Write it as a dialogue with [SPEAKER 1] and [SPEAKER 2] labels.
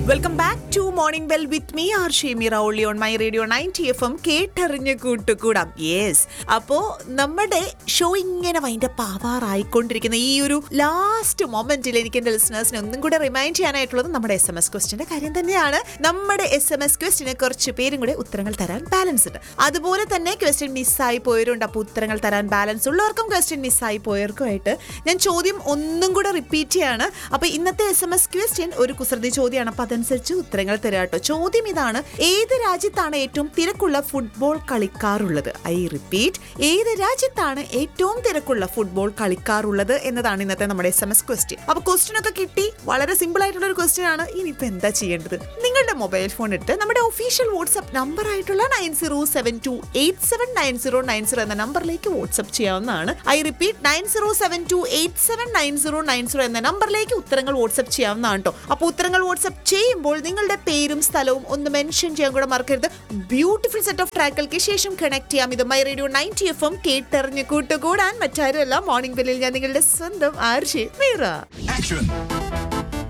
[SPEAKER 1] Welcome back to morning bell with me R Shemeera only on my radio ninety F M കേട്ടറിഞ്ഞ് കൂട്ടുകൂടാം yes അപ്പോ നമ്മുടെ show ഇങ്ങനെ wind up ആവാറായിക്കൊണ്ടിരിക്കുന്ന ഈ ഒരു ലാസ്റ്റ് മൊമെന്റിൽ എനിക്ക് എന്റെ ലിസണേഴ്സിനെ ഒന്നും കൂടെ റിമൈൻഡ് ചെയ്യാനായിട്ടുള്ളത് നമ്മുടെ എസ് എം എസ് ക്വസ്റ്റിന്റെ കാര്യം തന്നെയാണ് നമ്മുടെ എസ് എം എസ് ക്വസ്റ്റിന് കുറച്ച് പേരും കൂടെ ഉത്തരങ്ങൾ തരാൻ ബാലൻസ് ഉണ്ട് അതുപോലെ തന്നെ ക്വസ്റ്റ്യൻ മിസ്സായി പോയവരുണ്ട് അപ്പോൾ ഉത്തരങ്ങൾ തരാൻ ബാലൻസ് ഉള്ളവർക്കും ക്വസ്റ്റ്യൻ മിസ്സായി പോയവർക്കുമായിട്ട് ഞാൻ ചോദ്യം ഒന്നും കൂടെ റിപ്പീറ്റ് ചെയ്യാണ് അപ്പോൾ ഇന്നത്തെ എസ് എം എസ് ക്വസ്റ്റ്യൻ ഒരു കുസൃതി ചോദ്യമാണ് അപ്പോൾ അതനുസരിച്ച് ഉത്തരങ്ങൾ തരാം കേട്ടോ ചോദ്യം ഇതാണ് ഏത് രാജ്യത്താണ് ഏറ്റവും തിരക്കുള്ള ഫുട്ബോൾ കളിക്കാറുള്ളത് ഐ റിപ്പീറ്റ് ഏത് രാജ്യത്താണ് ഏറ്റവും തിരക്കുള്ള ഫുട്ബോൾ കളിക്കാറുള്ളത് എന്നതാണ് ഇന്നത്തെ നമ്മുടെ എസ് എം എസ് ക്വസ്റ്റ്യൻ അപ്പോൾ ക്വസ്റ്റ്യൻ ഒക്കെ കിട്ടി വളരെ സിമ്പിൾ ആയിട്ടുള്ള ഒരു ക്വസ്റ്റ്യൻ ആണ് ഇനിയിപ്പോൾ എന്താ ചെയ്യേണ്ടത് നിങ്ങളുടെ മൊബൈൽ ഫോൺ എടുത്ത് നമ്മുടെ ഒഫീഷ്യൽ വാട്സ്ആപ്പ് നമ്പർ ആയിട്ടുള്ള nine zero seven two eight seven nine zero nine zero എന്ന നമ്പറിലേക്ക് വാട്സ്ആപ്പ് ചെയ്യാവുന്നതാണ് I repeat nine zero seven two eight seven nine zero nine zero എന്ന നമ്പറിലേക്ക് ഉത്തരങ്ങൾ വാട്സ്ആപ്പ് ചെയ്യാവുന്നതാണ് കേട്ടോ അപ്പോൾ ഉത്തരങ്ങൾ വാട്സ്ആപ്പ് ചെയ്യുമ്പോൾ നിങ്ങളുടെ പേരും സ്ഥലവും ഒന്ന് മെൻഷൻ ചെയ്യാൻ കൂടെ മറക്കരുത് ബ്യൂട്ടിഫുൾ സെറ്റ് ഓഫ് ട്രാക്കുകൾക്ക് ശേഷം കണക്ട് ചെയ്യാം ഇത് my radio ninety F M കേട്ടറിഞ്ഞ് കൂട്ടുകൂടാൻ മറ്റാരുമല്ല മോർണിംഗ് ബെല്ലിൽ ഞാൻ നിങ്ങളുടെ സ്വന്തം ആർഷി മീറ
[SPEAKER 2] Action!